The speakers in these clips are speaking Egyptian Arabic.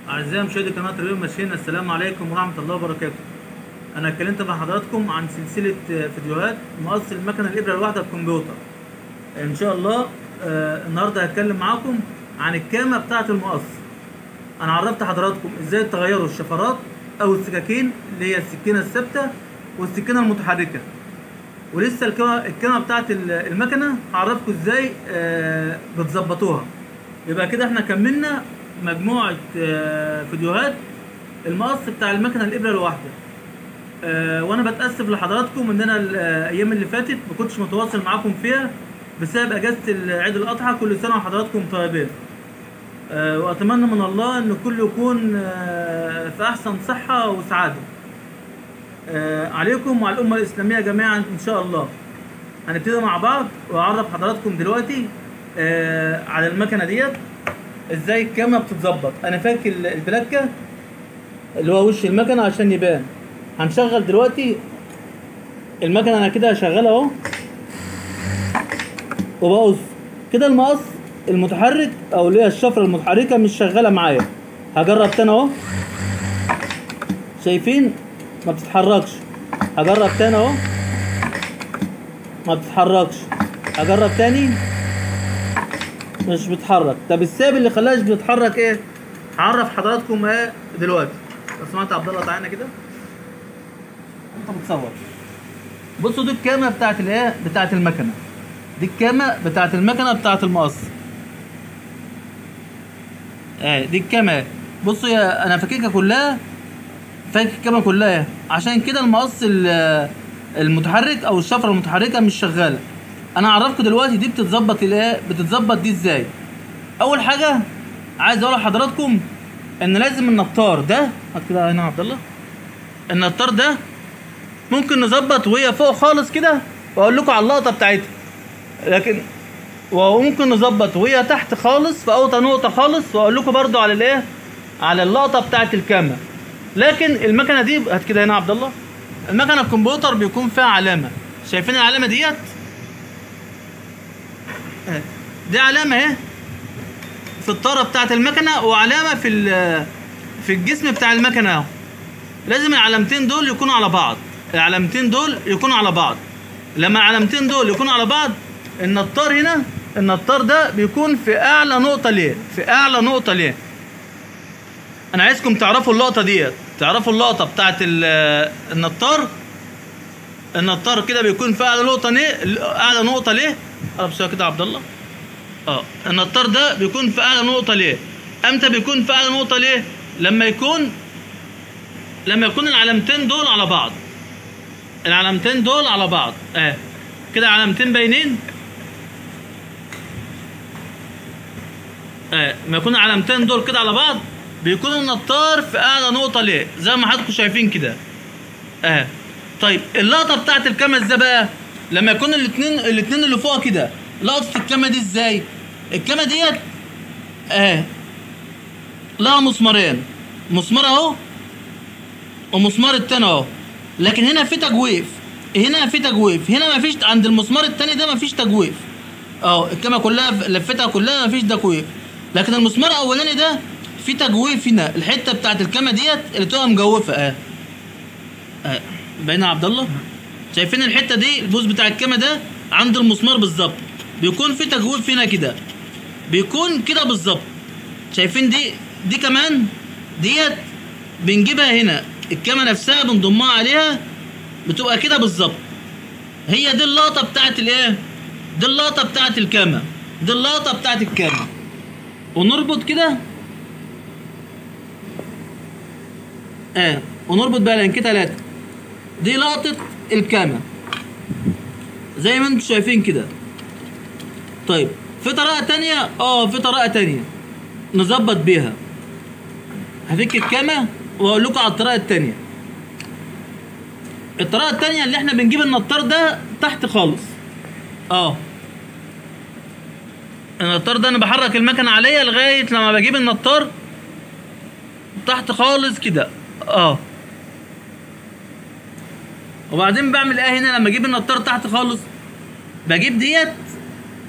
أعزائي مشاهدي قناة ريو ماشينا السلام عليكم ورحمة الله وبركاته. أنا اتكلمت مع حضراتكم عن سلسلة آه، فيديوهات مقص المكنة الإبرة الواحدة بالكمبيوتر. إن شاء الله آه، النهاردة هتكلم معاكم عن الكامة بتاعة المقص. أنا عرفت حضراتكم إزاي تغيروا الشفرات أو السكاكين اللي هي السكينة الثابتة والسكينة المتحركة. ولسه الكامة الكامة بتاعة ال- المكنة هعرفكم إزاي آه، بتظبطوها. يبقى كده احنا كملنا مجموعة آه، فيديوهات المقص بتاع المكنة الإبرة الواحدة آه، وأنا بتأسف لحضراتكم إن أنا الأيام اللي فاتت ما كنتش متواصل معاكم فيها بسبب أجازة عيد الأضحى كل سنة وحضراتكم طيبين آه، وأتمنى من الله إن الكل يكون آه، في أحسن صحة وسعادة آه، عليكم وعلى الأمة الإسلامية جميعا إن شاء الله هنبتدي مع بعض وأعرف حضراتكم دلوقتي آه، على المكنة ديت ازاي الكاميرا بتتظبط انا فاكر ال- البلاكه اللي هو وش المكنه عشان يبان هنشغل دلوقتي المكنه انا كده هشغلها اهو وبقص كده المقص المتحرك او اللي هي الشفره المتحركه مش شغاله معايا هجرب تاني اهو شايفين ما بتتحركش هجرب تاني اهو ما بتتحركش هجرب تاني مش بتتحرك طب السبب اللي خلاهاش بتتحرك ايه هعرف حضراتكم ايه دلوقتي لو سمعت يا عبد الله تعالى كده انت بتصور بصوا دي الكاميرا بتاعت الايه بتاعت المكنه دي الكاميرا بتاعت المكنه بتاعت المقص اه دي الكاميرا بصوا يا انا فاككها كلها فاكك الكاميرا كلها عشان كده المقص ال- المتحرك او الشفره المتحركه مش شغاله انا هعرفكم دلوقتي دي بتتظبط الايه بتتظبط دي ازاي اول حاجه عايز اقول لحضراتكم ان لازم النطار ده هات كده هنا يا عبد الله النطار ده ممكن نظبط وهي فوق خالص كده واقول لكم على اللقطه بتاعتها لكن وممكن نظبط وهي تحت خالص في اوطى نقطه خالص واقول لكم برضو على الايه على اللقطه بتاعت الكاميرا لكن المكنه دي هات كده هنا يا عبد الله المكنه الكمبيوتر بيكون فيها علامه شايفين العلامه ديت آه. دي علامه اهي في الطاره بتاعت المكنه وعلامه في ال- في الجسم بتاع المكنه اهو لازم العلامتين دول يكونوا على بعض العلامتين دول يكونوا على بعض لما العلامتين دول يكونوا على بعض النطار هنا النطار ده بيكون في اعلى نقطه ليه في اعلى نقطه ليه انا عايزكم تعرفوا اللقطه ديت تعرفوا اللقطه بتاعت ال- النطار النطار كده بيكون في اعلى نقطه ليه اعلى نقطه ليه قرب شويه كده يا عبد الله اه النطار ده بيكون في اعلى نقطه ليه امتى بيكون في اعلى نقطه ليه لما يكون لما يكون العلامتين دول على بعض العلامتين دول على بعض اه كده علامتين باينين اه ما يكون العلامتين دول كده على بعض بيكون النطار في اعلى نقطه ليه زي ما حضراتكم شايفين كده اه طيب اللقطه بتاعت الكاميرا ازاي بقى لما يكون الاثنين الاثنين اللي فوق كده لقطه الكاميرا دي ازاي الكاميرا ديت اه لها مسمارين مسمار اهو ومسمار التاني اهو لكن هنا في تجويف هنا في تجويف هنا مفيش عند المسمار التاني ده مفيش تجويف اه الكاميرا كلها لفتها كلها مفيش تجويف لكن المسمار الاولاني ده في تجويف هنا الحته بتاعت الكاميرا ديت اللي بتبقى مجوفه اه اه باينه يا عبد الله شايفين الحته دي البوز بتاع الكاميرا ده عند المسمار بالظبط بيكون في تجويف هنا كده بيكون كده بالظبط شايفين دي دي كمان ديت بنجيبها هنا الكاميرا نفسها بنضمها عليها بتبقى كده بالظبط هي دي اللقطه بتاعت الايه دي اللقطه بتاعت الكاميرا دي اللقطه بتاعت الكاميرا ونربط كده اه ونربط بقى لينكين تلاته دي لقطه الكاميرا زي ما انتم شايفين كده طيب في طريقه تانية اه في طريقه تانية نظبط بيها هفك الكاميرا واقول لكم على الطريقه التانية الطريقه التانية اللي احنا بنجيب النطار ده تحت خالص اه النطار ده انا بحرك المكنه عليا لغايه لما بجيب النطار تحت خالص كده اه وبعدين بعمل ايه هنا لما اجيب النطار تحت خالص بجيب ديت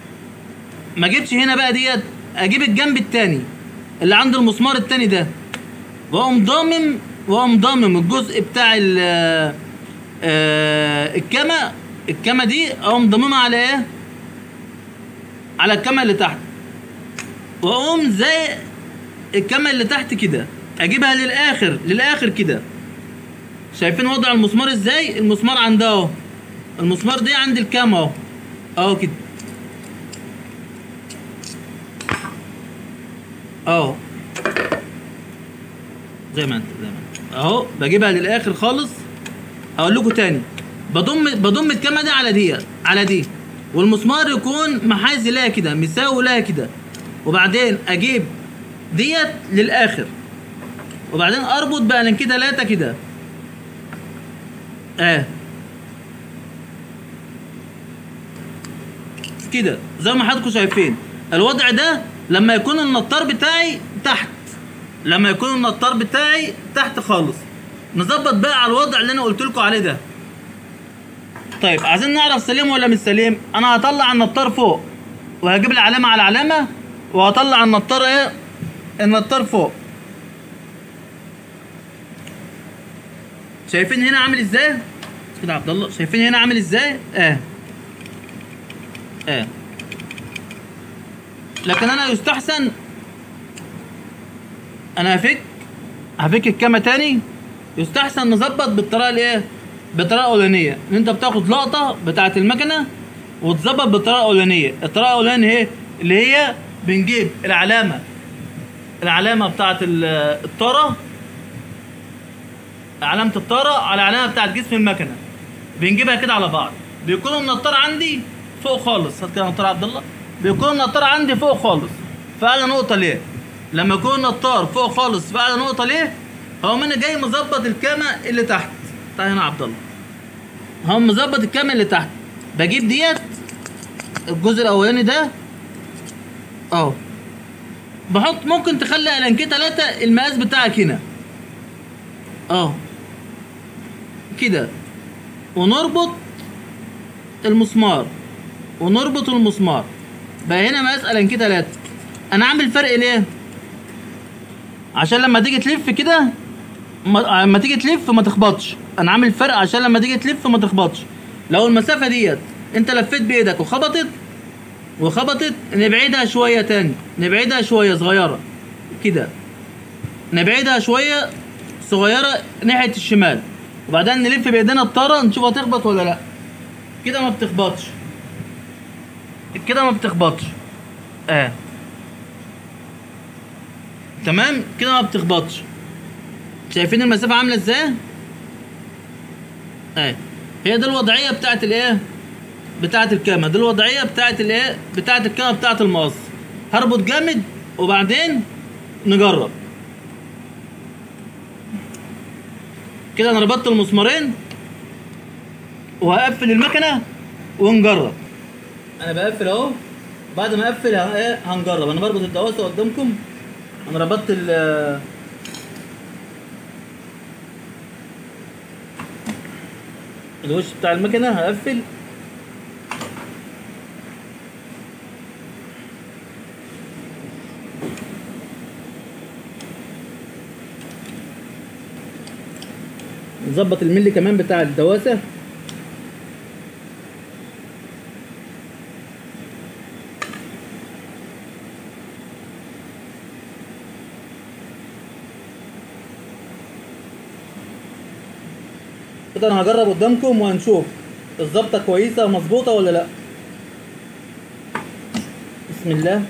ما اجيبش هنا بقى ديت اجيب الجنب التاني اللي عند المسمار التاني ده واقوم ضامم واقوم ضامم الجزء بتاع ال آه، الكما الكما دي اقوم ضاممها على ايه على الكما اللي تحت واقوم زي الكما اللي تحت كده اجيبها للاخر للاخر كده شايفين وضع المسمار ازاي المسمار عندها اهو المسمار دي عند الكام اهو اهو كده اهو زي ما انت زي ما انت اهو بجيبها للاخر خالص هقول لكم تاني بضم بضم الكامه دي على دي على دي والمسمار يكون محاذي لها كده مساوي لها كده وبعدين اجيب ديت للاخر وبعدين اربط بقلنكيه تلاته كده اه كده زي ما حضراتكم شايفين الوضع ده لما يكون النطار بتاعي تحت لما يكون النطار بتاعي تحت خالص نظبط بقى على الوضع اللي انا قلت لكم عليه ده طيب عايزين نعرف سليم ولا مش سليم انا هطلع النطار فوق وهجيب العلامه على علامه وهطلع النطار ايه النطار فوق شايفين هنا عامل ازاي كده يا عبد الله شايفين هنا عامل ازاي اه اه لكن انا يستحسن انا هفك هفك الكامة تاني يستحسن نظبط بالطريقه الايه بالطريقه الاولانيه ان انت بتاخد لقطه بتاعه المكنه وتظبط بالطريقه الاولانيه الطريقه الاولانيه هي اللي هي بنجيب العلامه العلامه بتاعه ال- الطاره علامه الطاره على العلامه بتاعه جسم المكنه بنجيبها كده على بعض بيكون النطار عندي فوق خالص هات كده النطار يا عبد الله بيكون النطار عندي فوق خالص في اعلى نقطه ليه لما يكون النطار فوق خالص في اعلى نقطه ليه هقوم انا جاي مظبط الكامه اللي تحت تعالى هنا يا عبد الله هقوم مظبط الكامه اللي تحت بجيب ديت الجزء الاولاني ده اهو بحط ممكن تخلي الانكيه ثلاثة المقاس بتاعك هنا اه كده ونربط المسمار ونربط المسمار بقى هنا مقاس الانكيه ثلاثة انا عامل فرق ليه عشان لما تيجي تلف كده ما- لما تيجي تلف ما تخبطش انا عامل فرق عشان لما تيجي تلف ما تخبطش لو المسافه ديت انت لفيت بايدك وخبطت وخبطت نبعدها شويه تاني نبعدها شويه صغيره كده نبعدها شويه صغيره ناحيه الشمال وبعدين نلف بايدينا الطاره نشوف هتخبط ولا لا كده ما بتخبطش كده ما بتخبطش اه تمام كده ما بتخبطش شايفين المسافه عامله ازاي اه هي دي الوضعيه بتاعت الايه بتاعت الكامه دي الوضعيه بتاعت الايه بتاعت الكامه بتاعت المقص هربط جامد وبعدين نجرب كده انا ربطت المسمارين وهقفل المكنه ونجرب انا بقفل اهو بعد ما اقفل ه- ايه هنجرب انا بربط الدواسه قدامكم انا ربطت ال الوش بتاع المكنه هقفل نظبط الملي كمان بتاع الدواسه كده انا هجرب قدامكم وهنشوف الظبطه كويسه ومظبوطه ولا لا بسم الله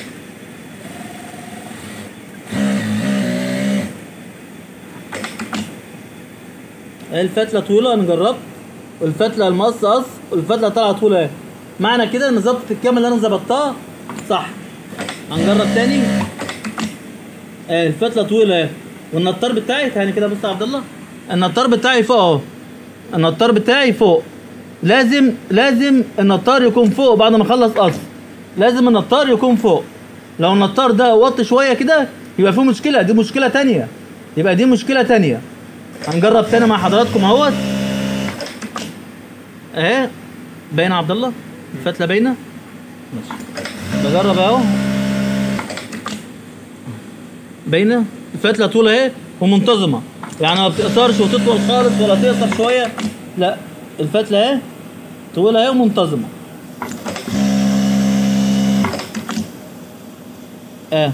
اهي الفتله طويله انا جربت والفتله المقص قص والفتله طالعه طويله اهي معنى كده ان ظبطه الكامل اللي انا ظبطتها صح هنجرب تاني اهي الفتله طويله اهي والنطار بتاعي تاني كده بص يا عبد الله النطار بتاعي فوق اهو النطار بتاعي فوق لازم لازم النطار يكون فوق بعد ما اخلص قص لازم النطار يكون فوق لو النطار ده وط شويه كده يبقى في مشكله دي مشكله تانية يبقى دي مشكله تانية هنجرب تاني مع حضراتكم اهوت اهي باينه يا عبد الله الفتله باينه ماشي بجرب اهو باينه الفتله طول اهي ومنتظمه يعني ما بتقصرش وتطول خالص ولا تقصر شويه لا الفتله اهي طويله اهي ومنتظمه اه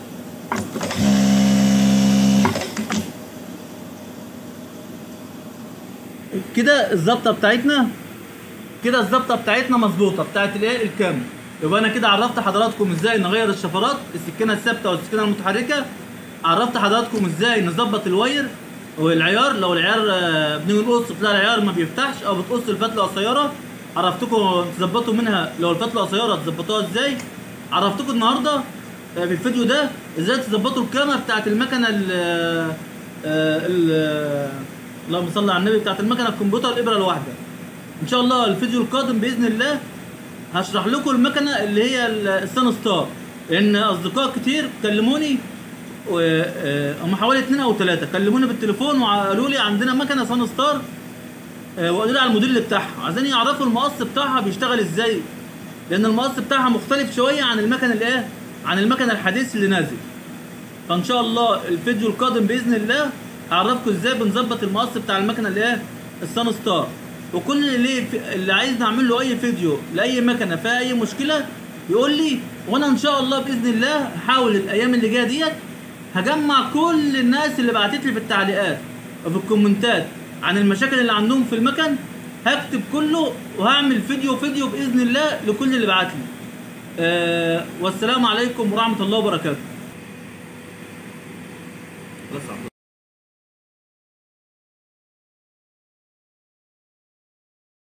كده الظبطه بتاعتنا كده الظبطه بتاعتنا مظبوطه بتاعت الايه الكام يبقى انا كده عرفت حضراتكم ازاي نغير الشفرات السكينه الثابته والسكينه المتحركه عرفت حضراتكم ازاي نظبط الواير والعيار لو العيار آه، بنيجي نقص تلاقي العيار ما بيفتحش او بتقص الفتله قصيره عرفتكم تظبطوا منها لو الفتله قصيره تظبطوها ازاي عرفتكم النهارده آه، في الفيديو ده ازاي تظبطوا الكاميرا بتاعت المكنه ال آه، ال اللهم صل على النبي بتاعت المكنه الكمبيوتر الابره الواحده ان شاء الله الفيديو القادم باذن الله هشرح لكم المكنه اللي هي ال- السان ستار لان اصدقاء كتير كلموني و- آه، هم حوالي اتنين او ثلاثه كلموني بالتليفون وقالوا لي عندنا مكنه سان ستار آه، وقالوا لي على الموديل بتاعها عايزين يعرفوا المقص بتاعها بيشتغل ازاي لان المقص بتاعها مختلف شويه عن المكنه اللي ايه عن المكنه الحديث اللي نازل فان شاء الله الفيديو القادم باذن الله هعرفكم ازاي بنظبط المقص بتاع المكنه اللي هي السان ستار وكل اللي اللي عايز نعمل له اي فيديو لاي مكنه فيها اي مشكله يقول لي وانا ان شاء الله باذن الله هحاول الايام اللي جايه ديت هجمع كل الناس اللي بعتت لي في التعليقات وفي الكومنتات عن المشاكل اللي عندهم في المكن هكتب كله وهعمل فيديو فيديو باذن الله لكل اللي بعت لي أه والسلام عليكم ورحمه الله وبركاته خلاص يا عبد الله.